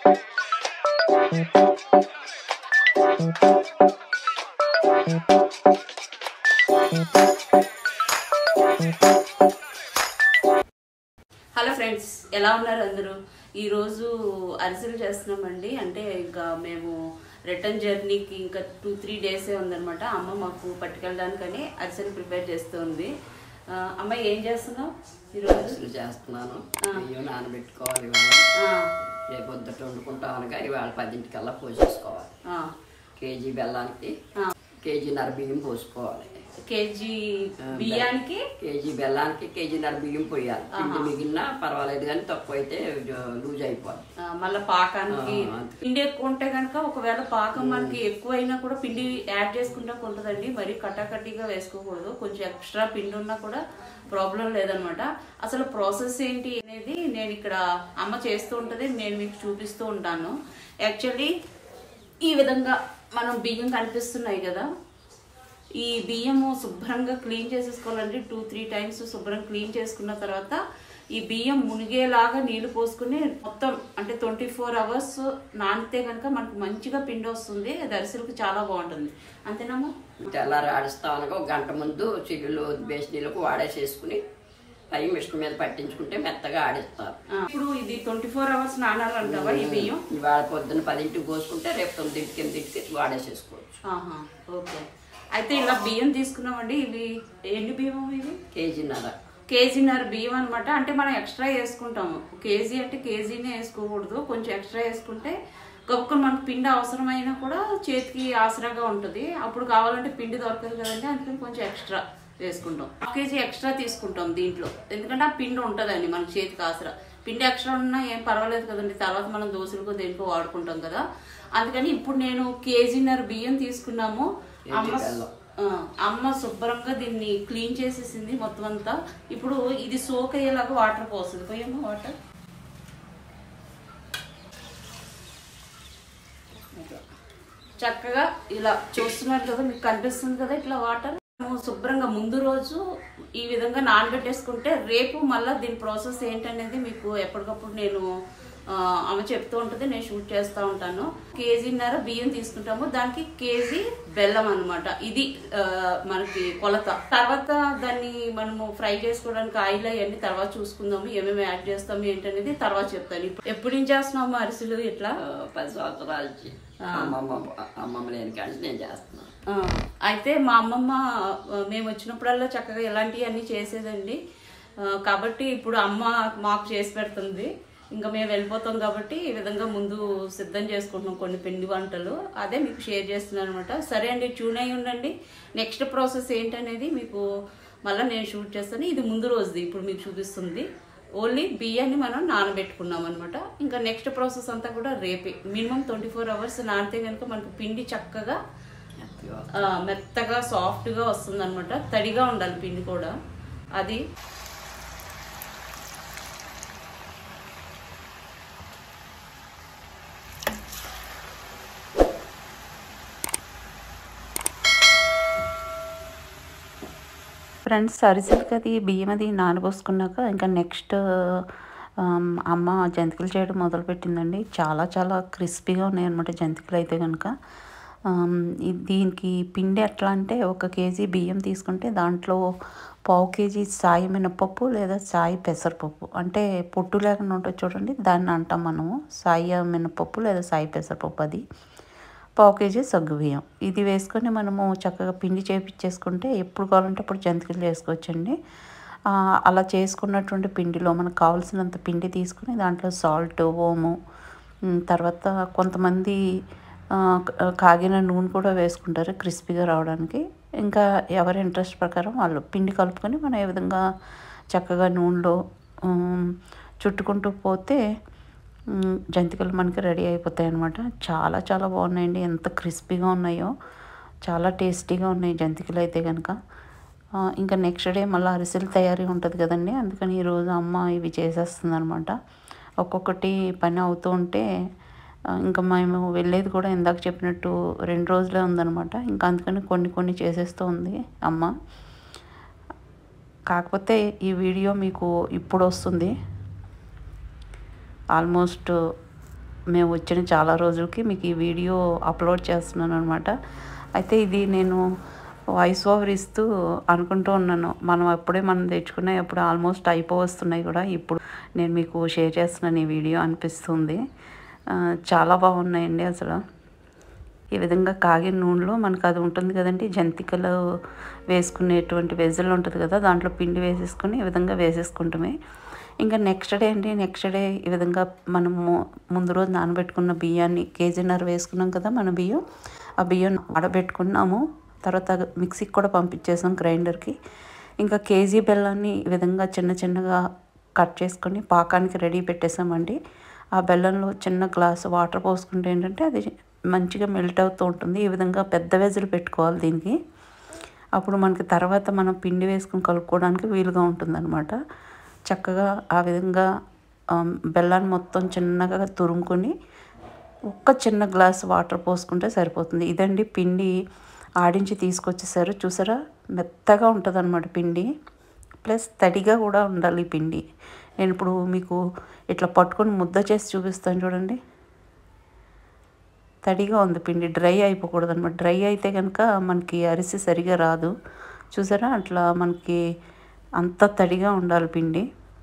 Hello friends ఎలా ఉన్నారు అందరూ ఈరోజు అరిసెలు చేస్తున్నామండి అంటే ఇంకా మేము రిటర్న్ జర్నీకి ఇంకా టూ త్రీ డేసే ఉందన్నమాట అమ్మ మాకు పట్టుకెళ్ళడానికని అరిసెలు ప్రిపేర్ చేస్తుంది ఆ, అమ్మ ఏం చేస్తున్నావు ఈరోజు అసలు చేస్తున్నాను ఆ. బియ్యం నానబెట్టుకోవాలి ఇవాళ ఆ, రేపు పొద్దుట వండుకుంటాం అనగా ఇవాళ పదింటికల్లా పోసేసుకోవాలి ఆ, కేజీ బెల్లానికి ఆ. కేజీన్నర బియ్యం పోసుకోవాలి కేజీ ఆ, బియ్యానికి కేజీ బెల్లానికి కేజీన్నర బియ్యం పోయాలి పిండి మిగిలినా పర్వాలేదు కానీ తక్కువ అయితే లూజ్ అయిపోద్ది ఆ, మళ్ళా పాకానికి ఆ, అంతే. పిండి ఎక్కువ ఉంటే కనుక ఒకవేళ పాకం మనకి ఎక్కువ అయినా కూడా పిండి యాడ్ చేసుకుంటా ఉంటుందండి మరి కట్టాకట్టిగా వేసుకోకూడదు కొంచెం ఎక్స్ట్రా పిండి ఉన్నా కూడా ప్రాబ్లం లేదనమాట అసలు ప్రాసెస్ ఏంటి అనేది నేను ఇక్కడ అమ్మ చేస్తూ ఉంటుంది నేను మీకు చూపిస్తూ ఉంటాను యాక్చువల్లీ ఈ విధంగా మనం బియ్యం కనిపిస్తున్నాయి కదా ఈ బియ్యము శుభ్రంగా క్లీన్ చేసేసుకోవాలండి టూ త్రీ టైమ్స్ శుభ్రం క్లీన్ చేసుకున్న తర్వాత ఈ బియ్యం మునిగేలాగా నీళ్లు పోసుకుని మొత్తం అంటే ట్వంటీ ఫోర్ అవర్స్ నానితే కనుక మనకు మంచిగా పిండి వస్తుంది అది అరిసెలకు చాలా బాగుంటుంది అంతేనమ్మా తెల్లారి ఆడిస్తాం అనగా ఒక గంట ముందు చిల్లులు బేసి నీళ్ళకు వాడేసేసుకుని పై మిషన్ మీద పట్టించుకుంటే మెత్తగా ఆడిస్తారు ఆ, ఇప్పుడు ఇది ట్వంటీ ఫోర్ అవర్స్ నానాలంటావా ఈ బియ్యం ఇవాళ పొద్దున్న పదింటికి పోసుకుంటే రేపు తొమ్మిదింటికి ఎనిమిదింటికి వాడేసేసుకోవచ్చు ఆహా ఓకే అయితే ఇలా బియ్యం తీసుకున్నామండి ఇవి ఎన్ని బియ్యం ఇవి కేజీన్నర కేజీన్నర బియ్యం అనమాట అంటే మనం ఎక్స్ట్రా వేసుకుంటాము కేజీ అంటే కేజీనే వేసుకోకూడదు కొంచెం ఎక్స్ట్రా వేసుకుంటే గొప్పకొని మనకు పిండి అవసరమైనా కూడా చేతికి ఆసరాగా ఉంటుంది అప్పుడు కావాలంటే పిండి దొరకదు కదండి అందుకని కొంచెం ఎక్స్ట్రా వేసుకుంటాం హాఫ్ కేజీ ఎక్స్ట్రా తీసుకుంటాం దీంట్లో ఎందుకంటే ఆ పిండి ఉంటుందండి మనకి చేతికి ఆసరా పిండి ఎక్స్ట్రా ఉన్నా ఏం పర్వాలేదు కదండి తర్వాత మనం దోశలకు దేనికో వాడుకుంటాం కదా అందుకని ఇప్పుడు నేను కేజీన్నర బియ్యం తీసుకున్నాము అమ్మ బెల్లం. ఆ, అమ్మ శుభ్రంగా దీన్ని క్లీన్ చేసేసింది మొత్తం అంతా ఇప్పుడు ఇది సోక్ అయ్యేలాగా వాటర్ పోస్తుంది పోయమ్మా వాటర్ చక్కగా ఇలా చూస్తున్నారు కదా మీకు కనిపిస్తుంది కదా ఇట్లా వాటర్ మనము శుభ్రంగా ముందు రోజు ఈ విధంగా నానబెట్టేసుకుంటే రేపు మళ్ళీ దీని ప్రాసెస్ ఏంటనేది మీకు ఎప్పటికప్పుడు నేను ఆ, ఆమె చెప్తూ ఉంటుంది నేను షూట్ చేస్తూ ఉంటాను కేజీన్నర బియ్యం తీసుకుంటాము దానికి కేజీ బెల్లం అన్నమాట ఇది ఆ, మనకి కొలత తర్వాత దాన్ని మనము ఫ్రై చేసుకోవడానికి ఆయిల్ అవన్నీ తర్వాత చూసుకుందాము ఏమేమి యాడ్ చేస్తాము ఏంటనేది తర్వాత చెప్తాను ఇప్పుడు ఎప్పుడు నుంచి చేస్తున్నాము అరిసెలు ఇట్లా ఆ, పది సంవత్సరాల నుంచి అమ్మమ్మ అమ్మమ్మ లేని కానీ నేను చేస్తున్నాను ఆ, అయితే మా అమ్మమ్మ ఆ, మేము వచ్చినప్పుడల్లా చక్కగా ఇలాంటివి అన్నీ చేసేదండి ఆ, కాబట్టి ఇప్పుడు అమ్మ మాకు చేసి పెడుతుంది ఇంకా మేము వెళ్ళిపోతాం కాబట్టి ఈ విధంగా ముందు సిద్ధం చేసుకుంటున్నాం కొన్ని పిండి వంటలు అదే మీకు షేర్ చేస్తున్నాను అనమాట సరే అండి ట్యూన్ అయి ఉండండి నెక్స్ట్ ప్రాసెస్ ఏంటనేది మీకు మళ్ళీ నేను షూట్ చేస్తాను ఇది ముందు రోజుది ఇప్పుడు మీకు చూపిస్తుంది ఓన్లీ బియ్యాన్ని మనం నానబెట్టుకున్నాం అనమాట ఇంకా నెక్స్ట్ ప్రాసెస్ అంతా కూడా రేపే మినిమం ట్వంటీ ఫోర్ అవర్స్ నానితే కనుక మనకు పిండి చక్కగా మెత్తగా ఆ, మెత్తగా సాఫ్ట్గా వస్తుంది అనమాట తడిగా ఉండాలి పిండి కూడా అది ఫ్రెండ్స్ అరిసెలకి అది బియ్యం అది నానబోసుకున్నాక ఇంకా నెక్స్ట్ ఆమ్, అమ్మ జంతికలు చేయడం మొదలుపెట్టిందండి చాలా చాలా క్రిస్పీగా ఉన్నాయి అనమాట జంతికలు అయితే కనుక ఆమ్, ఇది- దీనికి పిండి ఎట్లా అంటే ఒక కేజీ బియ్యం తీసుకుంటే దాంట్లో పావు కేజీ సాయి మినపప్పు లేదా సాయి పెసరపప్పు అంటే పొట్టు లేకుండా ఉంటుంది చూడండి దాన్ని అంటాం మనము సాయి మినపప్పు లేదా సాయి పెసరపప్పు అది పావు కేజీ సగ్గుబియ్యం ఇది వేసుకొని మనము చక్కగా పిండి చేపించేసుకుంటే ఎప్పుడు కావాలంటే అప్పుడు జంతికలు చేసుకోవచ్చండి ఆ, అలా చేసుకున్నటువంటి పిండిలో మనకు కావాల్సినంత పిండి తీసుకుని దాంట్లో సాల్ట్ ఓము ఉమ్, తర్వాత కొంతమంది ఆ, క- కాగిన నూనె కూడా వేసుకుంటారు క్రిస్పీగా రావడానికి ఇంకా ఎవరి ఇంట్రెస్ట్ ప్రకారం వాళ్ళు పిండి కలుపుకొని మనం ఏ విధంగా చక్కగా నూనెలో ఉమ్, చుట్టుకుంటూ పోతే మ్, జంతికలు మనకి రెడీ అయిపోతాయి అనమాట చాలా చాలా బాగున్నాయండి ఎంత క్రిస్పీగా ఉన్నాయో చాలా టేస్టీగా ఉన్నాయి జంతికలు అయితే కనుక ఆ, ఇంకా నెక్స్ట్ డే మళ్ళీ అరిసెలు తయారీ ఉంటుంది కదండి అందుకని ఈరోజు అమ్మ ఇవి చేసేస్తుంది అనమాట ఒక్కొక్కటి పని అవుతూ ఉంటే ఆ, ఇంకా మేము వెళ్ళేది కూడా ఇందాక చెప్పినట్టు రెండు రోజులే ఉందన్నమాట ఇంకా అందుకని కొన్ని కొన్ని చేసేస్తూ ఉంది అమ్మ కాకపోతే ఈ వీడియో మీకు ఇప్పుడు వస్తుంది ఆల్మోస్ట్ మేము వచ్చిన చాలా రోజులకి మీకు ఈ వీడియో అప్లోడ్ చేస్తున్నాను అనమాట అయితే ఇది నేను వాయిస్ ఓవర్ ఇస్తూ అనుకుంటూ ఉన్నాను మనం అప్పుడే మనం తెచ్చుకున్నాయి అప్పుడు ఆల్మోస్ట్ అయిపోవస్తున్నాయి కూడా ఇప్పుడు నేను మీకు షేర్ చేస్తున్నాను ఈ వీడియో అనిపిస్తుంది ఆ, చాలా బాగున్నాయండి అసలు ఈ విధంగా కాగిన నూనెలో మనకు అది ఉంటుంది కదండి జంతికలు వేసుకునేటువంటి వెజ్జలు ఉంటుంది కదా దాంట్లో పిండి వేసేసుకొని ఈ విధంగా వేసేసుకుంటామే ఇంకా నెక్స్ట్ డే అండి నెక్స్ట్ డే ఈ విధంగా మనము ముందు రోజు నానబెట్టుకున్న బియ్యాన్ని కేజీన్నర వేసుకున్నాం కదా మన బియ్యం ఆ బియ్యం ఆడబెట్టుకున్నాము తర్వాత మిక్సీకి కూడా పంపించేసాం గ్రైండర్కి ఇంకా కేజీ బెల్లాన్ని ఈ విధంగా చిన్న చిన్నగా కట్ చేసుకొని పాకానికి రెడీ పెట్టేసామండి ఆ బెల్లంలో చిన్న గ్లాస్ వాటర్ పోసుకుంటే ఏంటంటే అది మంచిగా మెల్ట్ అవుతూ ఉంటుంది ఈ విధంగా పెద్ద వెజలు పెట్టుకోవాలి దీనికి అప్పుడు మనకి తర్వాత మనం పిండి వేసుకుని కలుపుకోవడానికి వీలుగా ఉంటుందన్నమాట చక్కగా ఆ విధంగా ఆమ్, బెల్లాన్ని మొత్తం చిన్నగా తురుముకొని ఒక్క చిన్న గ్లాస్ వాటర్ పోసుకుంటే సరిపోతుంది ఇదండి పిండి ఆడించి తీసుకొచ్చేసారు చూసారా మెత్తగా ఉంటుంది అనమాట పిండి ప్లస్ తడిగా కూడా ఉండాలి ఈ పిండి నేను ఇప్పుడు మీకు ఇట్లా పట్టుకొని ముద్ద చేసి చూపిస్తాను చూడండి తడిగా ఉంది పిండి డ్రై అయిపోకూడదు అనమాట డ్రై అయితే కనుక మనకి అరిసి సరిగా రాదు చూసారా అట్లా మనకి అంత తడిగా ఉండాలి పిండి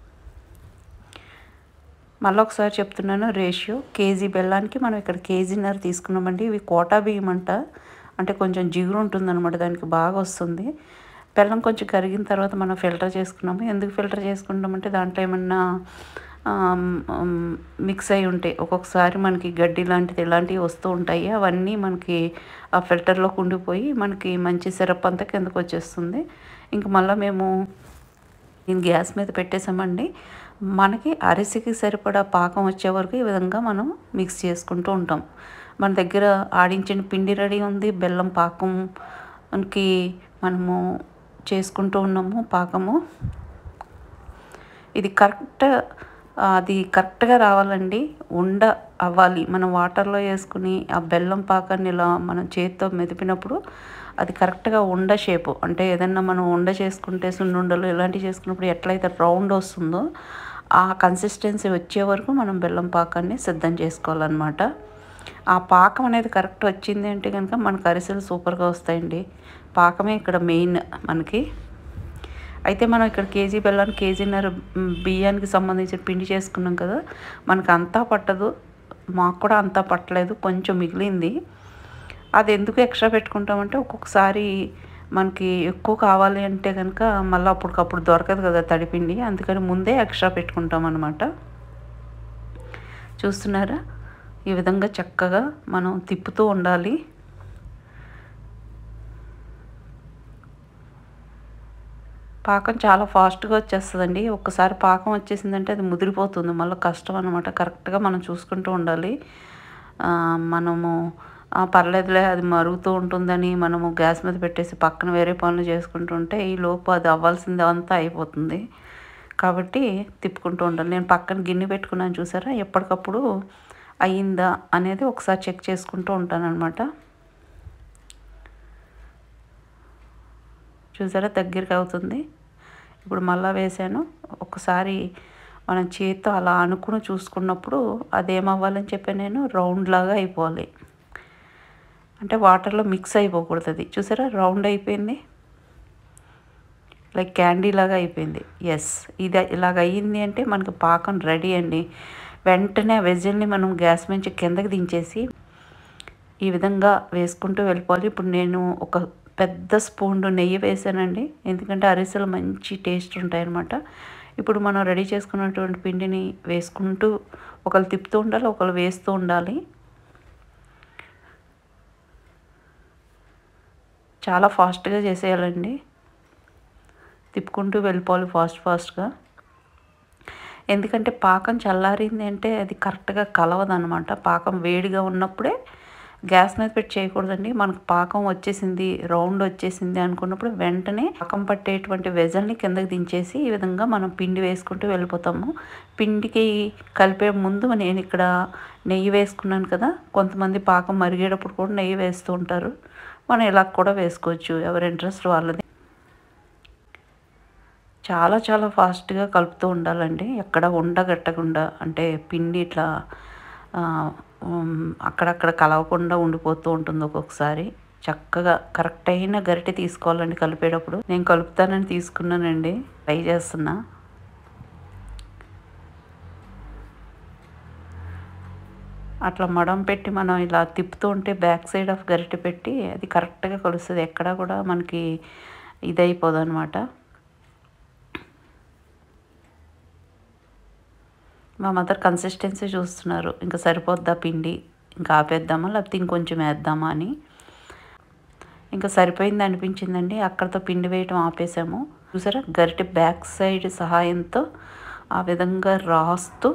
మళ్ళీ ఒకసారి చెప్తున్నాను రేషియో కేజీ బెల్లానికి మనం ఇక్కడ కేజీన్నర తీసుకున్నామండి ఇవి కోటా బియ్యం అంట అంటే కొంచెం జిగురు ఉంటుందన్నమాట దానికి బాగా వస్తుంది బెల్లం కొంచెం కరిగిన తర్వాత మనం ఫిల్టర్ చేసుకున్నాము ఎందుకు ఫిల్టర్ చేసుకుంటామంటే దాంట్లో ఏమన్నా మిక్స్ అయి ఉంటాయి ఒక్కొక్కసారి మనకి గడ్డి లాంటిది ఇలాంటివి వస్తూ ఉంటాయి అవన్నీ మనకి ఆ ఫిల్టర్లోకి ఉండిపోయి మనకి మంచి సిరప్ అంతా కిందకు వచ్చేస్తుంది ఇంక మళ్ళీ మేము దీన్ని గ్యాస్ మీద పెట్టేసామండి మనకి అరిసికి సరిపడా పాకం వచ్చే వరకు ఈ విధంగా మనం మిక్స్ చేసుకుంటూ ఉంటాం మన దగ్గర ఆడించిన పిండి రెడీ ఉంది బెల్లం పాకం మనకి మనము చేసుకుంటూ ఉన్నాము పాకము ఇది కరెక్ట్ అది కరెక్ట్గా రావాలండి ఉండ అవ్వాలి మనం వాటర్లో వేసుకుని ఆ బెల్లం పాకాన్ని ఇలా మనం చేతితో మెదిపినప్పుడు అది కరెక్ట్గా ఉండ షేపు అంటే ఏదన్నా మనం ఉండ చేసుకుంటే సున్నుండలు ఇలాంటివి చేసుకున్నప్పుడు ఎట్లయితే రౌండ్ వస్తుందో ఆ కన్సిస్టెన్సీ వచ్చే వరకు మనం బెల్లం పాకాన్ని సిద్ధం చేసుకోవాలన్నమాట ఆ పాకం అనేది కరెక్ట్ వచ్చింది అంటే కనుక మనకు అరిసెలు సూపర్గా వస్తాయండి పాకమే ఇక్కడ మెయిన్ మనకి అయితే మనం ఇక్కడ కేజీ బెల్లానికి కేజీన్నర మ్, బియ్యానికి సంబంధించిన పిండి చేసుకున్నాం కదా మనకు అంతా పట్టదు మాకు కూడా అంతా పట్టలేదు కొంచెం మిగిలింది అది ఎందుకు ఎక్స్ట్రా పెట్టుకుంటామంటే ఒక్కొక్కసారి మనకి ఎక్కువ కావాలి అంటే కనుక మళ్ళీ అప్పటికప్పుడు దొరకదు కదా తడిపిండి అందుకని ముందే ఎక్స్ట్రా పెట్టుకుంటాం అనమాట చూస్తున్నారా ఈ విధంగా చక్కగా మనం తిప్పుతూ ఉండాలి పాకం చాలా ఫాస్ట్గా వచ్చేస్తుందండి ఒక్కసారి పాకం వచ్చేసిందంటే అది ముదిరిపోతుంది మళ్ళీ కష్టం అనమాట కరెక్ట్గా మనం చూసుకుంటూ ఉండాలి ఆ, మనము ఆ, పర్లేదులే అది మరుగుతూ ఉంటుందని మనము గ్యాస్ మీద పెట్టేసి పక్కన వేరే పనులు చేసుకుంటుంటే ఈ లోపు అది అవ్వాల్సింది అంతా అయిపోతుంది కాబట్టి తిప్పుకుంటూ ఉండాలి నేను పక్కన గిన్నె పెట్టుకున్నాను చూసారా ఎప్పటికప్పుడు అయ్యిందా అనేది ఒకసారి చెక్ చేసుకుంటూ ఉంటాను అనమాట చూసారా దగ్గరికి అవుతుంది ఇప్పుడు మళ్ళా వేసాను ఒకసారి మనం చేత్తో అలా అనుకుని చూసుకున్నప్పుడు అదేమవ్వాలని చెప్పి నేను రౌండ్ లాగా అయిపోవాలి అంటే వాటర్లో మిక్స్ అయిపోకూడదు అది చూసారా రౌండ్ అయిపోయింది లైక్ క్యాండీ లాగా అయిపోయింది ఎస్ ఇది ఇలాగ అయ్యింది అంటే మనకి పాకం రెడీ అండి వెంటనే ఆ వెజ్జల్ని మనం గ్యాస్ నుంచి కిందకి దించేసి ఈ విధంగా వేసుకుంటూ వెళ్ళిపోవాలి ఇప్పుడు నేను ఒక పెద్ద స్పూన్ నెయ్యి వేసానండి ఎందుకంటే అరిసెలు మంచి టేస్ట్ ఉంటాయన్నమాట ఇప్పుడు మనం రెడీ చేసుకున్నటువంటి పిండిని వేసుకుంటూ ఒకళ్ళు తిప్పుతూ ఉండాలి ఒకళ్ళు వేస్తూ ఉండాలి చాలా ఫాస్ట్గా చేసేయాలండి తిప్పుకుంటూ వెళ్ళిపోవాలి ఫాస్ట్ ఫాస్ట్గా ఎందుకంటే పాకం చల్లారింది అంటే అది కరెక్ట్గా కలవదనమాట పాకం వేడిగా ఉన్నప్పుడే గ్యాస్ మీద పెట్టి చేయకూడదండి మనకు పాకం వచ్చేసింది రౌండ్ వచ్చేసింది అనుకున్నప్పుడు వెంటనే పాకం పట్టేటువంటి వెజల్ని కిందకి దించేసి ఈ విధంగా మనం పిండి వేసుకుంటూ వెళ్ళిపోతాము పిండికి కలిపే ముందు నేను ఇక్కడ నెయ్యి వేసుకున్నాను కదా కొంతమంది పాకం మరిగేటప్పుడు కూడా నెయ్యి వేస్తూ ఉంటారు మనం ఇలా కూడా వేసుకోవచ్చు ఎవరి ఇంట్రెస్ట్ వాళ్ళది చాలా చాలా ఫాస్ట్గా కలుపుతూ ఉండాలండి ఎక్కడ ఉండగట్టకుండా అంటే పిండి ఇట్లా ఆ, ఉమ్, అక్కడక్కడ కలవకుండా ఉండిపోతూ ఉంటుంది ఒక్కొక్కసారి చక్కగా కరెక్ట్ అయిన గరిటె తీసుకోవాలండి కలిపేటప్పుడు నేను కలుపుతానని తీసుకున్నానండి ట్రై చేస్తున్నా అట్లా మడం పెట్టి మనం ఇలా తిప్పుతూ ఉంటే బ్యాక్ సైడ్ ఆఫ్ గరిటె పెట్టి అది కరెక్ట్గా కలుస్తుంది ఎక్కడా కూడా మనకి ఇదైపోదు అనమాట మా మదర్ కన్సిస్టెన్సీ చూస్తున్నారు ఇంకా సరిపోద్దా పిండి ఇంకా ఆపేద్దామా లేకపోతే ఇంకొంచెం వేద్దామా అని ఇంకా సరిపోయింది అనిపించిందండి అక్కడతో పిండి వేయటం ఆపేసాము చూసారా గరిటె బ్యాక్ సైడ్ సహాయంతో ఆ విధంగా రాస్తూ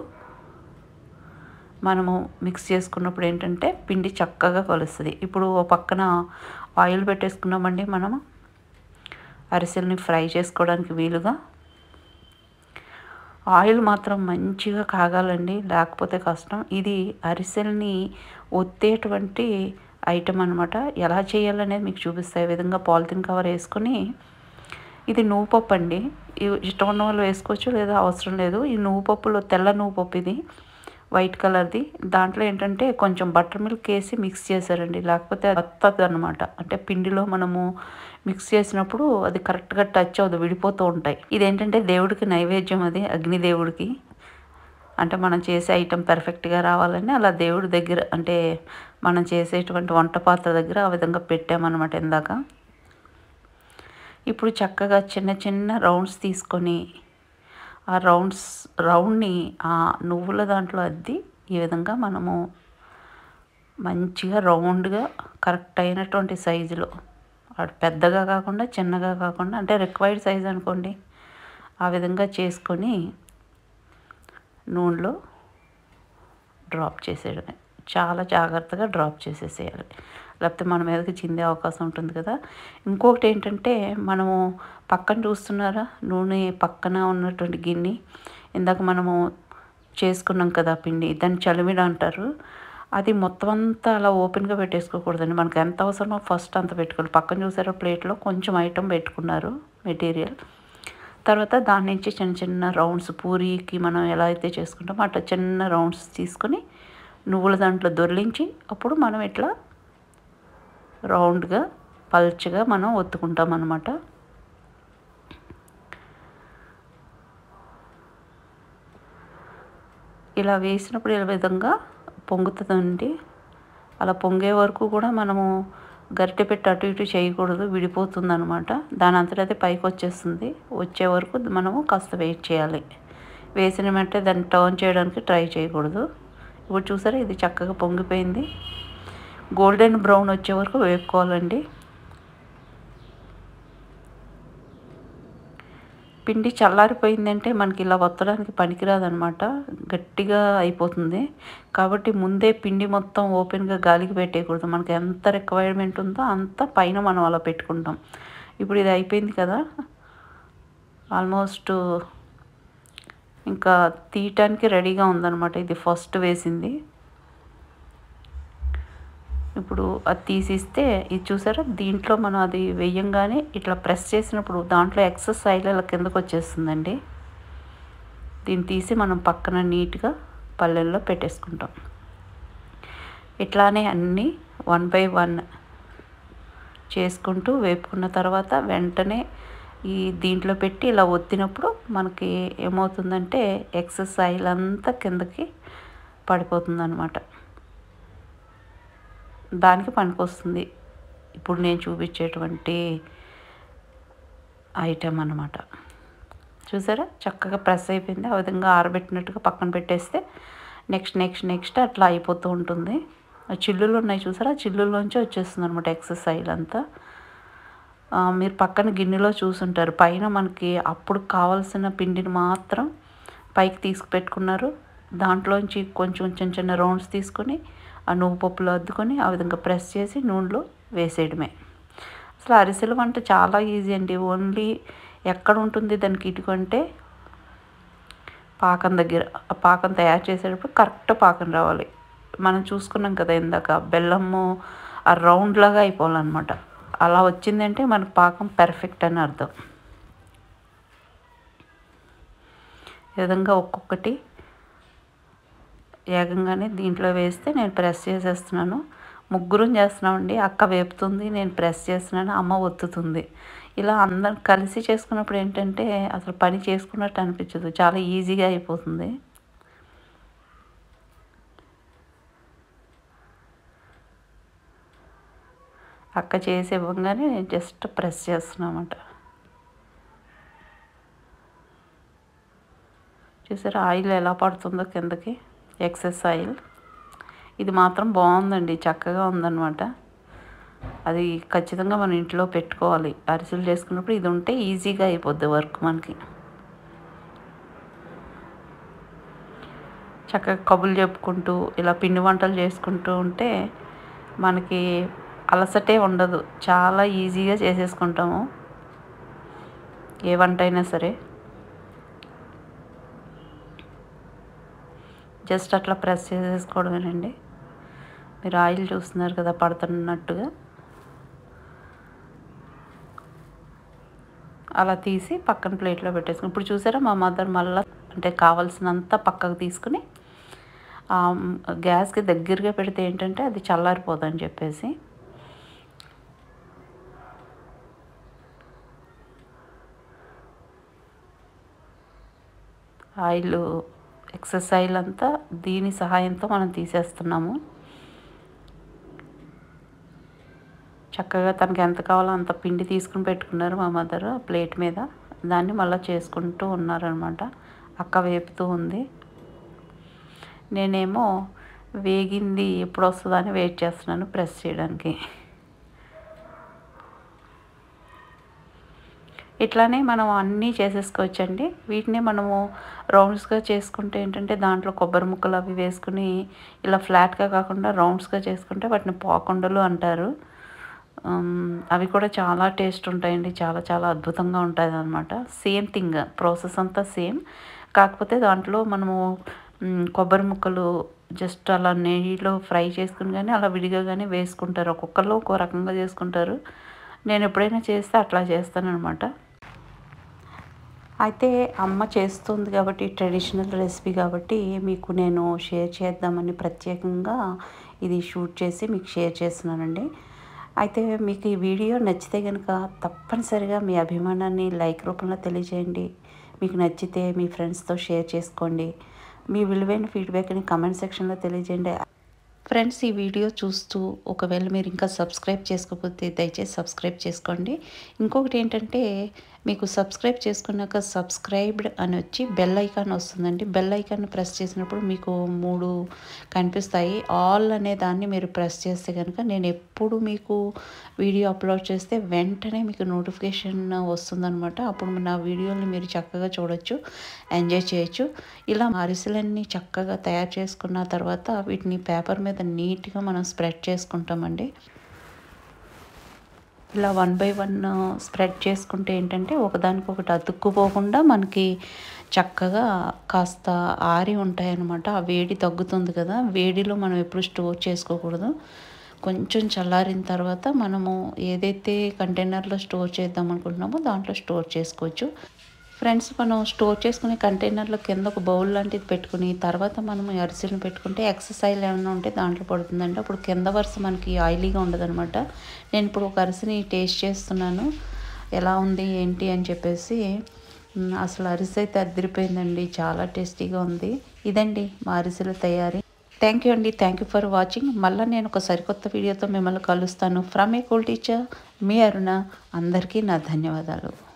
మనము మిక్స్ చేసుకున్నప్పుడు ఏంటంటే పిండి చక్కగా కలుస్తుంది ఇప్పుడు ఓ పక్కన ఆయిల్ పెట్టేసుకున్నామండి మనము అరిసెల్ని ఫ్రై చేసుకోవడానికి వీలుగా ఆయిల్ మాత్రం మంచిగా కాగాలండి లేకపోతే కష్టం ఇది అరిసెల్ని ఒత్తేటువంటి ఐటమ్ అనమాట ఎలా చేయాలనేది మీకు చూపిస్తాయి ఈ విధంగా పాలిథిన్ కవర్ వేసుకొని ఇది నువ్వు పప్పు అండి ఇవి ఇష్టం ఉన్న వాళ్ళు వేసుకోవచ్చు లేదా అవసరం లేదు ఈ నువ్వు పప్పులో తెల్ల నువ్వు పప్పు ఇది వైట్ కలర్ది దాంట్లో ఏంటంటే కొంచెం బటర్ మిల్క్ వేసి మిక్స్ చేశారండి లేకపోతే అది వస్తుంది అనమాట అంటే పిండిలో మనము మిక్స్ చేసినప్పుడు అది కరెక్ట్గా టచ్ అవ్వదు విడిపోతూ ఉంటాయి ఇదేంటంటే దేవుడికి నైవేద్యం అది అగ్నిదేవుడికి అంటే మనం చేసే ఐటెం పర్ఫెక్ట్గా రావాలని అలా దేవుడి దగ్గర అంటే మనం చేసేటువంటి వంట పాత్ర దగ్గర ఆ విధంగా పెట్టామన్నమాట ఇందాక ఇప్పుడు చక్కగా చిన్న చిన్న రౌండ్స్ తీసుకొని ఆ రౌండ్స్ రౌండ్ని ఆ నువ్వుల దాంట్లో అద్ది ఈ విధంగా మనము మంచిగా రౌండ్గా కరెక్ట్ అయినటువంటి సైజులో అటు పెద్దగా కాకుండా చిన్నగా కాకుండా అంటే రిక్వైర్డ్ సైజ్ అనుకోండి ఆ విధంగా చేసుకొని నూనెలో డ్రాప్ చేసేయడమే చాలా జాగ్రత్తగా డ్రాప్ చేసేసేయాలి లేకపోతే మన మీదకి చిందే అవకాశం ఉంటుంది కదా ఇంకొకటి ఏంటంటే మనము పక్కన చూస్తున్నారా నూనె పక్కన ఉన్నటువంటి గిన్నె ఇందాక మనము చేసుకున్నాం కదా పిండి దాన్ని చలిమిడ అంటారు అది మొత్తం అంతా అలా ఓపెన్గా పెట్టేసుకోకూడదండి మనకు ఎంత అవసరమో ఫస్ట్ అంత పెట్టుకోవాలి పక్కన చూసారా ప్లేట్లో కొంచెం ఐటమ్ పెట్టుకున్నారు మెటీరియల్ తర్వాత దాని నుంచి చిన్న చిన్న రౌండ్స్ పూరీకి మనం ఎలా అయితే చేసుకుంటామో అట్లా చిన్న రౌండ్స్ తీసుకొని నువ్వుల దాంట్లో దొర్లించి అప్పుడు మనం ఇట్లా రౌండ్గా పల్చగా మనం ఒత్తుకుంటాం అన్నమాట ఇలా వేసినప్పుడు ఈ విధంగా పొంగుతుందండి అలా పొంగే వరకు కూడా మనము గరిటె పెట్టి అటు ఇటు చేయకూడదు విడిపోతుంది అనమాట దాని అంతటా అయితే పైకి వచ్చేస్తుంది వచ్చే వరకు మనము కాస్త వెయిట్ చేయాలి వేసిన వెంటనే దాన్ని టర్న్ చేయడానికి ట్రై చేయకూడదు ఇప్పుడు చూసారా ఇది చక్కగా పొంగిపోయింది గోల్డెన్ బ్రౌన్ వచ్చే వరకు వేపుకోవాలండి పిండి చల్లారిపోయిందంటే మనకి ఇలా వత్తడానికి పనికిరాదనమాట గట్టిగా అయిపోతుంది కాబట్టి ముందే పిండి మొత్తం ఓపెన్గా గాలికి పెట్టేయకూడదు మనకి ఎంత రిక్వైర్మెంట్ ఉందో అంత పైన మనం అలా పెట్టుకుంటాం ఇప్పుడు ఇది అయిపోయింది కదా ఆల్మోస్ట్ ఇంకా తీయటానికి రెడీగా ఉందన్నమాట ఇది ఫస్ట్ వేసింది ఇప్పుడు అది తీసిస్తే ఇది చూసారా దీంట్లో మనం అది వేయంగానే ఇట్లా ప్రెస్ చేసినప్పుడు దాంట్లో ఎక్సెస్ ఆయిల్ అలా కిందకు వచ్చేస్తుందండి దీన్ని తీసి మనం పక్కన నీట్గా పల్లెల్లో పెట్టేసుకుంటాం ఇట్లానే అన్నీ వన్ బై వన్ చేసుకుంటూ వేపుకున్న తర్వాత వెంటనే ఈ దీంట్లో పెట్టి ఇలా ఒత్తినప్పుడు మనకి ఏమవుతుందంటే ఎక్సెస్ ఆయిల్ అంతా కిందకి పడిపోతుంది అనమాట దానికి పనికొస్తుంది ఇప్పుడు నేను చూపించేటువంటి ఐటెం అన్నమాట చూసారా చక్కగా ప్రెస్ అయిపోయింది ఆ విధంగా ఆరబెట్టినట్టుగా పక్కన పెట్టేస్తే నెక్స్ట్ నెక్స్ట్ నెక్స్ట్ అట్లా అయిపోతూ ఉంటుంది ఆ చిల్లులు ఉన్నాయి చూసారా ఆ చిల్లుల్లోంచి వచ్చేస్తుంది అనమాట ఎక్సెస్ ఆయిల్ అంతా ఆ, మీరు పక్కన గిన్నెలో చూసుంటారు పైన మనకి అప్పుడు కావాల్సిన పిండిని మాత్రం పైకి తీసుకు పెట్టుకున్నారు దాంట్లోంచి కొంచెం చిన్న చిన్న రౌండ్స్ తీసుకొని ఆ నువ్వు పప్పులో అద్దుకొని ఆ విధంగా ప్రెస్ చేసి నూనెలో వేసేయడమే అసలు అరిసెల వంట చాలా ఈజీ అండి ఓన్లీ ఎక్కడ ఉంటుంది దానికి ఇటుకంటే పాకం దగ్గర ఆ పాకం తయారు చేసేటప్పుడు కరెక్ట్ పాకం రావాలి మనం చూసుకున్నాం కదా ఇందాక బెల్లము ఆ రౌండ్ లాగా అయిపోవాలన్నమాట అలా వచ్చిందంటే మనకు పాకం పెర్ఫెక్ట్ అని అర్థం ఈ విధంగా ఒక్కొక్కటి ఏకంగానే దీంట్లో వేస్తే నేను ప్రెస్ చేసేస్తున్నాను ముగ్గురం చేస్తున్నామండి అక్క వేపుతుంది నేను ప్రెస్ చేస్తున్నాను అమ్మ ఒత్తుతుంది ఇలా అందరం కలిసి చేసుకున్నప్పుడు ఏంటంటే అసలు పని చేసుకున్నట్టు అనిపించదు చాలా ఈజీగా అయిపోతుంది అక్క చేసి ఇవ్వగానే నేను జస్ట్ ప్రెస్ చేస్తున్నామంట చూసారా ఆయిల్ ఎలా పడుతుందో కిందకి ఎక్సెస్ ఆయిల్ ఇది మాత్రం బాగుందండి చక్కగా ఉందన్నమాట అది ఖచ్చితంగా మన ఇంట్లో పెట్టుకోవాలి అరిసెలు చేసుకున్నప్పుడు ఇది ఉంటే ఈజీగా అయిపోద్ది వర్క్ మనకి చక్కగా కబుర్లు చెప్పుకుంటూ ఇలా పిండి వంటలు చేసుకుంటూ ఉంటే మనకి అలసటే ఉండదు చాలా ఈజీగా చేసేసుకుంటాము ఏ వంట అయినా సరే జస్ట్ అట్లా ప్రెస్ చేసేసుకోవడమేనండి మీరు ఆయిల్ చూస్తున్నారు కదా పడుతున్నట్టుగా అలా తీసి పక్కన ప్లేట్లో పెట్టేసుకుని ఇప్పుడు చూసారా మా మదర్ మళ్ళీ అంటే కావాల్సినంత పక్కకు తీసుకుని ఆ, గ్యాస్కి దగ్గరగా పెడితే ఏంటంటే అది చల్లారిపోదని చెప్పేసి ఆయిల్ ఎక్సెస్ ఆయిల్ అంతా దీని సహాయంతో మనం తీసేస్తున్నాము చక్కగా తనకి ఎంత కావాలో అంత పిండి తీసుకుని పెట్టుకున్నారు మా మదర్ ప్లేట్ మీద దాన్ని మళ్ళీ చేసుకుంటూ ఉన్నారనమాట అక్క వేపుతూ ఉంది నేనేమో వేగింది ఎప్పుడు వస్తుందని వెయిట్ చేస్తున్నాను ప్రెస్ చేయడానికి ఇట్లానే మనం అన్నీ చేసేసుకోవచ్చండి వీటిని మనము రౌండ్స్గా చేసుకుంటే ఏంటంటే దాంట్లో కొబ్బరి ముక్కలు అవి వేసుకుని ఇలా ఫ్లాట్గా కాకుండా రౌండ్స్గా చేసుకుంటే వాటిని పోకుండలు అంటారు ఉమ్, అవి కూడా చాలా టేస్ట్ ఉంటాయండి చాలా చాలా అద్భుతంగా ఉంటుంది అనమాట సేమ్ థింగ్ ప్రాసెస్ అంతా సేమ్ కాకపోతే దాంట్లో మనము ఉమ్, కొబ్బరి ముక్కలు జస్ట్ అలా నెయ్యిలో ఫ్రై చేసుకుని కానీ అలా విడిగా కానీ వేసుకుంటారు ఒక్కొక్కరు ఒక్కో రకంగా చేసుకుంటారు నేను ఎప్పుడైనా చేస్తే అట్లా చేస్తానన్నమాట అయితే అమ్మ చేస్తుంది కాబట్టి ట్రెడిషనల్ రెసిపీ కాబట్టి మీకు నేను షేర్ చేద్దామని ప్రత్యేకంగా ఇది షూట్ చేసి మీకు షేర్ చేస్తున్నానండి అయితే మీకు ఈ వీడియో నచ్చితే కనుక తప్పనిసరిగా మీ అభిమానాన్ని లైక్ రూపంలో తెలియజేయండి మీకు నచ్చితే మీ ఫ్రెండ్స్తో షేర్ చేసుకోండి మీ విలువైన ఫీడ్బ్యాక్ని కమెంట్ సెక్షన్లో తెలియజేయండి ఫ్రెండ్స్ ఈ వీడియో చూస్తూ ఒకవేళ మీరు ఇంకా సబ్స్క్రైబ్ చేసుకోకపోతే దయచేసి సబ్స్క్రైబ్ చేసుకోండి ఇంకొకటి ఏంటంటే మీకు సబ్స్క్రైబ్ చేసుకున్నాక సబ్స్క్రైబ్డ్ అని వచ్చి బెల్ ఐకాన్ వస్తుందండి బెల్ ఐకాన్ ప్రెస్ చేసినప్పుడు మీకు మూడు కనిపిస్తాయి ఆల్ అనే దాన్ని మీరు ప్రెస్ చేస్తే కనుక నేను ఎప్పుడు మీకు వీడియో అప్లోడ్ చేస్తే వెంటనే మీకు నోటిఫికేషన్ వస్తుందన్నమాట అప్పుడు నా వీడియోని మీరు చక్కగా చూడొచ్చు ఎంజాయ్ చేయొచ్చు ఇలా అరిసెలన్నీ చక్కగా తయారు చేసుకున్న తర్వాత వీటిని పేపర్ మీద నీట్గా మనం స్ప్రెడ్ చేసుకుంటామండి ఇలా వన్ బై వన్ స్ప్రెడ్ చేసుకుంటే ఏంటంటే ఒకదానికొకటి అతుక్కుపోకుండా మనకి చక్కగా కాస్త ఆరి ఉంటాయి అన్నమాట ఆ వేడి తగ్గుతుంది కదా వేడిలో మనం ఎప్పుడు స్టోర్ చేసుకోకూడదు కొంచెం చల్లారిన తర్వాత మనము ఏదైతే కంటైనర్లో స్టోర్ చేద్దాం అనుకుంటున్నామో దాంట్లో స్టోర్ చేసుకోవచ్చు ఫ్రెండ్స్ మనం స్టోర్ చేసుకునే కంటైనర్లో కింద ఒక బౌల్ లాంటిది పెట్టుకుని తర్వాత మనం ఈ అరిసెలను పెట్టుకుంటే ఎక్సెస్ ఆయిల్ ఏమైనా ఉంటే దాంట్లో పడుతుందంటే అప్పుడు కింద వరుస మనకి ఆయిలీగా ఉండదన్నమాట నేను ఇప్పుడు ఒక అరిసెని టేస్ట్ చేస్తున్నాను ఎలా ఉంది ఏంటి అని చెప్పేసి మ్, అసలు అరిసె అయితే అదిరిపోయిందండి చాలా టేస్టీగా ఉంది ఇదండి మా అరిసెల తయారీ థ్యాంక్ యూ అండి థ్యాంక్ యూ ఫర్ వాచింగ్ మళ్ళీ నేను ఒక సరికొత్త వీడియోతో మిమ్మల్ని కలుస్తాను ఫ్రమ్ ఏ కూల్ టీచర్ మీ అరుణ అందరికీ నా ధన్యవాదాలు